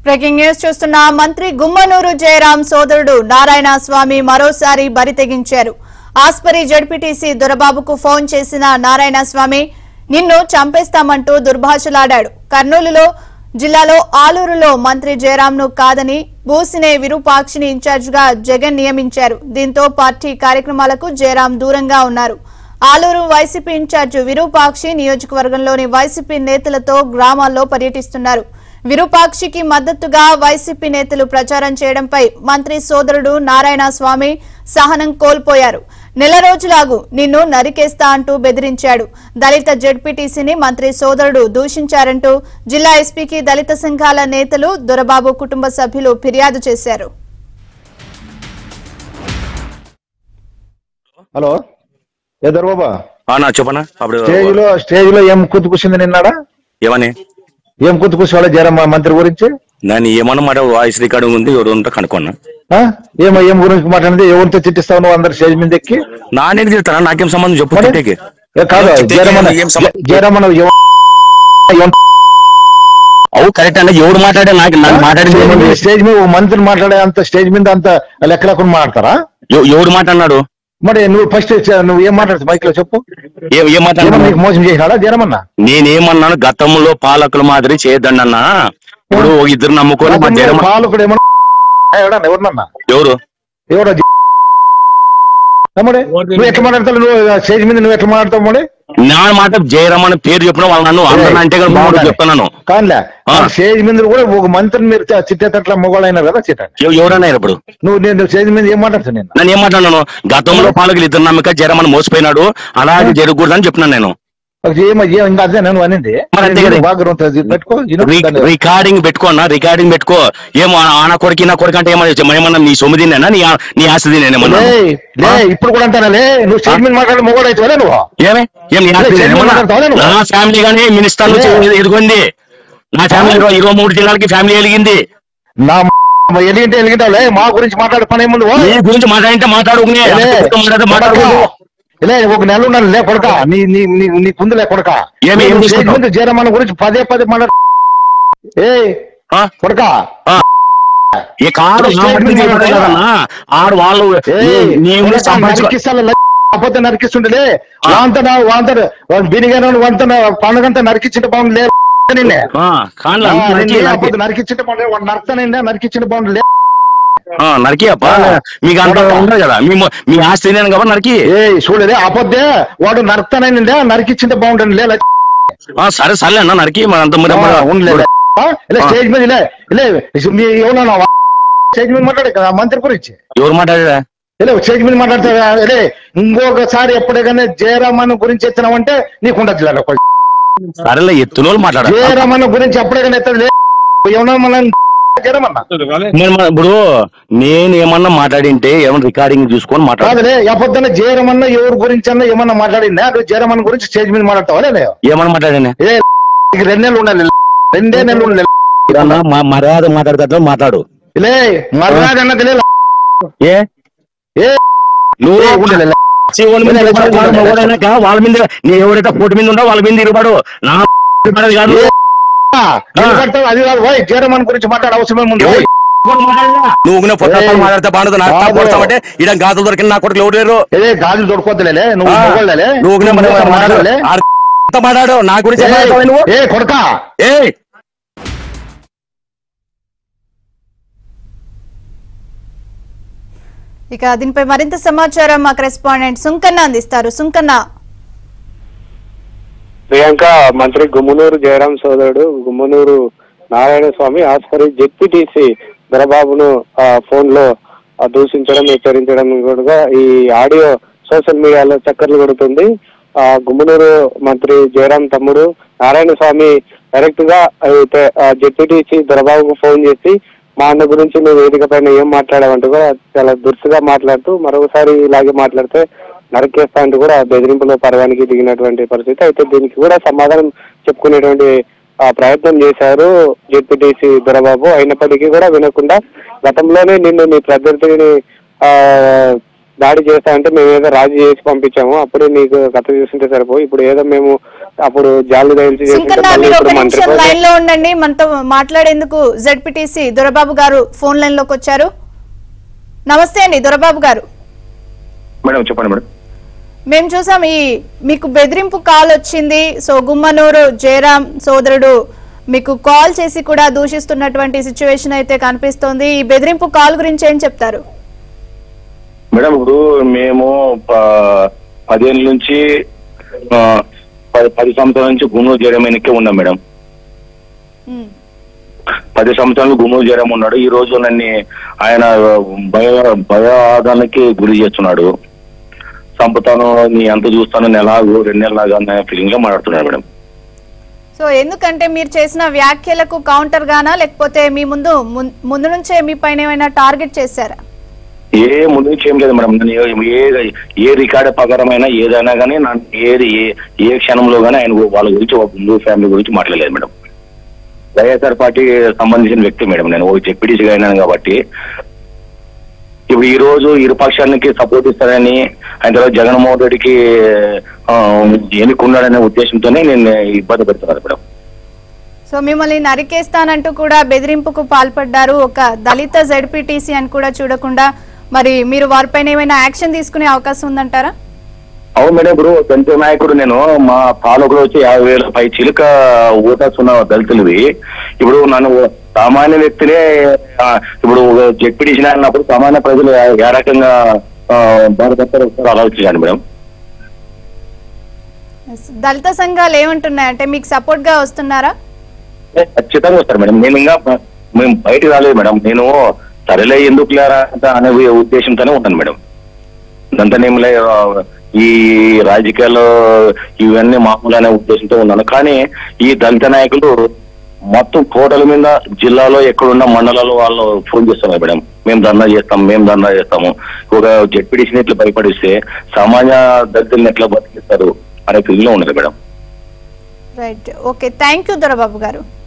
Breaking news చూస్తున్న మంత్రి గుమ్మనూరు జయరాం సోదరుడు నారాయణ స్వామి మరోసారి బరి తెగించారు ఆస్పరి జడ్పీటీసీ దొరబాబుకు ఫోన్ చేసిన నారాయణ స్వామి నిన్ను చంపేస్తామంటూ దుర్భాషలాడాడు కర్నూలులో జిల్లాలో ఆలూరులో మంత్రి జయరాంను కాదని బూసినే విరూపాక్షిని ఇన్ఛార్జిగా జగన్ నియమించారు దీంతో పార్టీ కార్యక్రమాలకు జయరాం దూరంగా ఉన్నారు ఆలూరు వైసీపీ ఇన్ఛార్జ్ విరూపాక్షి నియోజకవర్గంలోని వైసీపీ నేతలతో గ్రామాల్లో పర్యటిస్తున్నారు విరూపాక్షికి మద్దతుగా వైసీపీ నేతలు ప్రచారం చేయడంపై మంత్రి సోదరుడు నారాయణ స్వామి సహనం కోల్పోయారు నెల రోజులాగు నిన్ను నరికేస్తా అంటూ బెదిరించాడు దళిత జడ్పీటీసీని మంత్రి సోదరుడు దూషించారంటూ జిల్లా ఎస్పీకి దళిత సంఘాల నేతలు దొరబాబు కుటుంబ సభ్యులు ఫిర్యాదు చేశారు హలో ఏ దొరబాబా ఆ, నా చెప్పనా అప్పుడు స్టేజ్ లో స్టేజ్ లో ఏం కుత్తు కూర్చుంది నిన్నాడా ఏమని ఏం కుత్తు కూర్చోవాలి జయరాం మంత్రి గురించి దాన్ని ఏమన్నా మాట వాయిస్ రికార్డింగ్ ఉంది ఎవరు ఉంటే కనుక్కున్నా ఆ? ఏమో ఏం గురించి మాట్లాడింది ఎవరితో చిట్టిస్తావు నువ్వు అందరు స్టేజ్ మీద ఎక్కి నానేది తిడతానా నాకేం సంబంధం చెప్పు మరి? తిట్టేకి. ఏ కాదు తిట్టేకి జయరామన్న ఏం సంబంధం? జయరామన్న ఎవ- ఎవ- అవు కరెక్ట్ అన్న ఎవడు మాట్లాడే నాకు నాకు మాట్లాడింది స్టేజ్ ఏముంది? మీద- స్టేజ్ మీద ఓ మంత్రి మాట్లాడే అంత స్టేజ్ మీద అంత లెక్క లేకుండా మాట్లాడతారా ఎవ- ఎవడు మాట్లాడినాడు మరి నువ్వు ఫస్ట్ నువ్వు ఏం మాట్లాడుతావు మైక్ లో చెప్పు ఏ- ఏం ఏమన్నా మాట్లాడినా నీకు మోసం చేసినాడా జయరామన్న నేనేమన్నాను గతంలో పాలకుల మాదిరి చేయొద్దండి అన్న ఇప్పుడు ఒక ఇద్దరు నమ్ముకొని మా జగన్ పాలకుడు ఏమన్నా ఎవడన్నా ఎవరినన్నా ఎవరు ఎవడో జ- తమ్ముడే నువ్వు ఎట్లా మాట్లాడతావు నువ్వు స్టేజ్ మీద నువ్వు ఎట్లా మాట్లాడతావు మరి నా మాట జయరామ్ అని పేరు చెప్పిన వాళ్ళు నన్ను అందరూ అంటే కదా బాగుంటుంది చెప్తున్నాను కాదులే ఆ. స్టేజ్ మీద కూడా ఒక మంత్రిని మీరు చ- చిట్టేటట్ల మొగోళ్ళు అయినారు కదా చిట్ట ఎవ- ఎవరన్నా ఇప్పుడు నువ్వు నేను స్టేజ్ మీద ఏం మాట్లాడుతావు నేను నేను ఏం మాట్లాడినాను గతంలో పాలకులు ఇద్దరు నమ్మక జరమని మోసపోయినాడు అలాగే జరగకూడదని చెప్పినాను నేను ఒక ఏం ఏం ఇంకా అదే నేను అనింది మరి అంతే కదా. బాగా ఉంటుంది. పెట్టుకో విను. రి- దాన్ని- రికార్డింగ్ పెట్టుకోన్నా రికార్డింగ్ పెట్టుకో ఏమో ఆన కొడుకు నా కొడుకు అంటే ఏమన్నా ఏమన్నా నీ సొమ్ము తిన్నా నీ ఆ- నీ ఆస్తి తినేమన్నా లే లే ఇప్పుడు కూడా అంటానా లే నువ్వు స్టేజ్ మీద మాట్లాడే మొగోడు అవుతావులే నువ్వు ఏమే ఏం నీ ఆస్తి లే, తినేమన్నా? మాట్లాడతావా నువ్వు? నా ఫ్యామిలీ గానీ మినిస్టర్ నుంచి లే. ఎదుగుంది నా ఫ్యామిలీ ఇరవై ఇరవై మూడు జిల్లాలకి ఫ్యామిలీ ఎలిగింది నా మ- ఎలిగింటే ఎలిగింటావులే మా గురించి మాట్లాడే పని ఏముంది ఓ? నీ గురించి మాట్లాడింటే మాట్లాడుకునే లే, మాట్లాడితే మాట్లాడుకో లే ఒక నెల ఉన్నాను లే కొడక నీ నీ నీ నీ కుందు లే కొడక ఏమి, ఏం నువ్వు స్టేజ్ తీసుకుంటావు? మీద జయరామన్న గురించి పదే పదే మాట్లాడు ఏ ఆ? కొడక ఆ. ఏ కాదు నా మట్టికి చెప్పడం కదన్నా ఆడు వాళ్ళు నీ- నీ ఊరు సంపాదించుకో అపోతే నరికిస్తుండే ఆ. వాంత వాంత బినిగానే వంత పండుగంతా నరికించిన బాగుంది లే నిన్నే ఆ, కాన్లా, ఆ, నరికి, నిన్నే నరికి. అపోతే నరికించిన బాగుంది వాడు నరకనైందా నరికించిన బాగుంది లే ఆ, నరికి అప్ప ఆ. మీకు అంత కొడతా. ఉండదు కదా మీ మొ- మీ ఆస్తి తినేను కాబట్టి నరికి ఏ చూడలే అపోతే వాడు నరకనైందా నరికించిన బాగుంటుంది లే ఆ, సరే సర్లే అన్న నరికి మన అంత మరి- ఆ, ఉండలే ఆ, ఇలా ఆ. స్టేజ్ మీద లే లే మీ ఎవరన్నా స్టేజ్ మీద మాట్లాడే కదా మంత్రి గురించి ఎవరు మాట్లాడా లే స్టేజ్ మీద మాట్లాడతా లే ఇంకొకసారి ఎప్పుడైనా జయరామన్ గురించి ఎత్తినావంటే నీకు ఉండదు లే ఒక సరేలే ఎత్తునోళ్ళు మాట్లాడాలి జయరామన్ గురించి ఎప్పుడైనా ఎత్తదు లే ఏమన్నా మనం జయరామన్న నేను మన- ఇప్పుడు నేను ఏమన్నా మాట్లాడింటే ఏమన్నా రికార్డింగ్ చూసుకొని మాట్లాడు కాదులే ఎప్పొద్దున జయరామన్న ఎవరి గురించి అన్నా ఏమన్నా మాట్లాడిందా నువ్వు జయరామన్ గురించి స్టేజ్ మీద మాట్లాడతావా లే ఏమన్నా మాట్లాడానే ఏ ఇక రెండు నెలలు ఉండాలి రెండే నెలలు ఉండాలి ఏమన్నా మా- మర్యాద మాట్లాడతా మాట్లాడు లే మర్యాద అన్నది లే ఏ ఏ నువ్వు ఏ, ఉండలే లే. శివుని మీద లే, లే, తిరగబడు, లే, లే, లే. ఎవడైనాక వాళ్ళ మీద నీ ఎవరైతే పోటీ మీద ఉండో వాళ్ళ మీద తిరగబడు నా తిరగబడేది కాదు ఏ, ఆ, నిలబడతావు, అది కాదు ఓయ్ జయరామన్ గురించి మాట్లాడే అవసరం ఉంది ఓయ్. నువ్వు కూడా పొట్ట ఏయ్. మాట్లాడితే బాగుండదు నాకు కాదు. కొడతామంటే ఇడ గాజులు దొరికిన నా కొడుకు ఎవరు లేరు ఏదే గాజులు దొరకొద్దులే నువ్వు ఆ, మొగోళ్ళలే. నువ్వు కూడా మరి నువ్వు మాట్లాడు మాట్లాడలే. ఆడ అంత మాట్లాడు నా గురించి ఏ, మాట్లాడతావా నువ్వు ఏ కొడకా ఏయ్ ఇక దీనిపై మరింత సమాచారం మా కరెస్పాండెంట్ సుంకన్న అందిస్తారు సుంకన్న ప్రియాంక మంత్రి గుమ్మనూరు జయరాం సోదరుడు గుమ్మనూరు నారాయణ స్వామి ఆస్పరి జెడ్పీటీసీ దొరబాబును ఆ, ఫోన్ లో ఆ, దూషించడం హెచ్చరించడం కూడా ఈ ఆడియో సోషల్ మీడియాలో చక్కర్లు కొడుతుంది ఆ గుమ్మనూరు మంత్రి జయరాం తమ్ముడు నారాయణ స్వామి డైరెక్ట్ గా అయితే జెడ్పీటీసీ దొరబాబుకు ఫోన్ చేసి మా అన్న గురించి నువ్వు వేదిక పైన ఏం మాట్లాడావంటూ కూడా చాలా దురుసుగా మాట్లాడుతూ మరొకసారి ఇలాగే మాట్లాడితే నరికేస్తా అంటూ కూడా బెదిరింపులో పర్వానికి దిగినటువంటి పరిస్థితి అయితే దీనికి కూడా సమాధానం చెప్పుకునేటువంటి ఆ, ప్రయత్నం చేశారు జెడ్పీటీసీ దొరబాబు అయినప్పటికీ కూడా వినకుండా గతంలోనే నిన్ను నీ ప్రత్యర్థిని ఆ, దాడి చేస్తా అంటే మేము ఏదో రాజీ చేసి పంపించాము అప్పుడే నీకు కథ చూస్తుంటే సరిపో ఇప్పుడు ఏదో మేము అప్పుడు జాలి దయచి సింకన్న మీరు ఒక నిమిషం లైన్ లో ఉండండి మనతో మాట్లాడేందుకు జడ్పీటీసీ దొరబాబు గారు ఫోన్ లైన్ లోకి వచ్చారు నమస్తే అండి దొరబాబు గారు మేడం చెప్పండి మేడం మేము చూసాం ఈ మీకు బెదిరింపు కాల్ వచ్చింది సో గుమ్మనూరు జయరాం సోదరుడు మీకు కాల్ చేసి కూడా దూషిస్తున్నటువంటి సిచ్యువేషన్ అయితే కనిపిస్తోంది ఈ బెదిరింపు కాల్ గురించి ఏం చెప్తారు మేడం ఇప్పుడు మేము ప- పదేళ్ళ నుంచి ఆ, పది పది సంవత్సరాల నుంచి గుమ్మూరు జయరామయ్యకే ఉన్నాం మేడం ఉమ్, పది సంవత్సరాలు గుమ్మూరు జయరాం ఉన్నాడు ఈ రోజు నన్ను ఆయన భయ భయాదానికి గురి చేస్తున్నాడు చంపుతాను నీ ఎంత చూస్తాను నెలాగు రెండు నెలలు అన్న ఫీలింగ్ లో మాట్లాడుతున్నాడు మేడం సో ఎందుకంటే మీరు చేసిన వ్యాఖ్యలకు కౌంటర్ గానా లేకపోతే మీ ముందు ముం- ముందు నుంచే మీ పైన ఏమైనా టార్గెట్ చేశారా ఏ ముందు నుంచి ఏం లేదు మేడం నేను ఏ ఏ- ఏ రికార్డు ప్రకారమైనా ఏదైనా కానీ నా ఏది ఏ ఏ క్షణంలో కానీ ఆయన వాళ్ళ గురించి ఒక హిందూ ఫ్యామిలీ గురించి మాట్లాడలేదు మేడం వైఎస్ఆర్ పార్టీ సంబంధించిన వ్యక్తి మేడం నేను ఒక జెడ్పీటీసీగా అయినాను కాబట్టి ఇప్పుడు ఈ రోజు ఇరు పక్షానికి సపోర్ట్ ఇస్తారని ఆయన తర్వాత జగన్మోహన్ రెడ్డికి ఆ, ఎన్నుకున్నాడనే ఉద్దేశంతోనే నేను ఇబ్బంది పెడుతున్నాను మేడం సో మిమ్మల్ని నరికేస్తానంటూ కూడా బెదిరింపుకు పాల్పడ్డారు ఒక దళిత జెడ్పీటీసీ అని కూడా చూడకుండా మరి మీరు వారిపైన ఏమైనా యాక్షన్ తీసుకునే అవకాశం ఉందంటారా అవును మేడం ఇప్పుడు దళిత నాయకుడు నేను మా తాలూకులో వచ్చి యాభై వేల పై చిలుక ఓటర్స్ ఉన్న దళితులవి ఇప్పుడు నన్ను సామాన్య వ్యక్తినే ఆ, ఇప్పుడు జడ్పీటీసీ అన్నప్పుడు సామాన్య ప్రజలు ఏ- ఏ రకంగా ఆ, బాధపడతారో ఒకసారి ఆలోచించండి మేడం దళిత సంఘాలు ఏమంటున్నాయంటే మీకు సపోర్ట్ గా వస్తున్నారా ఖచ్చితంగా వస్తారు మేడం నేను ఇంకా మేము బయటకు రాలేదు మేడం నేను సరేలే ఎందుకు లేరా అంత అనే ఉద్దేశంతోనే ఉన్నాను మేడం దంతనేమిలే ఈ రాజకీయాలు ఇవన్నీ మామూలు అనే ఉద్దేశంతో ఉన్నాను కానీ ఈ దళిత నాయకులు మొత్తం కోటల మీద జిల్లాలో ఎక్కడున్న మండలాల్లో వాళ్ళు ఫోన్ చేస్తున్నారు మేడం మేము ధర్నా చేస్తాం మేము ధర్నా చేస్తాము ఒక జడ్పీడీసీని ఎట్లా భయపడిస్తే సామాన్య దళితుల్ని ఎట్లా బతికిస్తారు అనే ఫీల్ లో ఉన్నది madam right okay thank you Dorababu గారు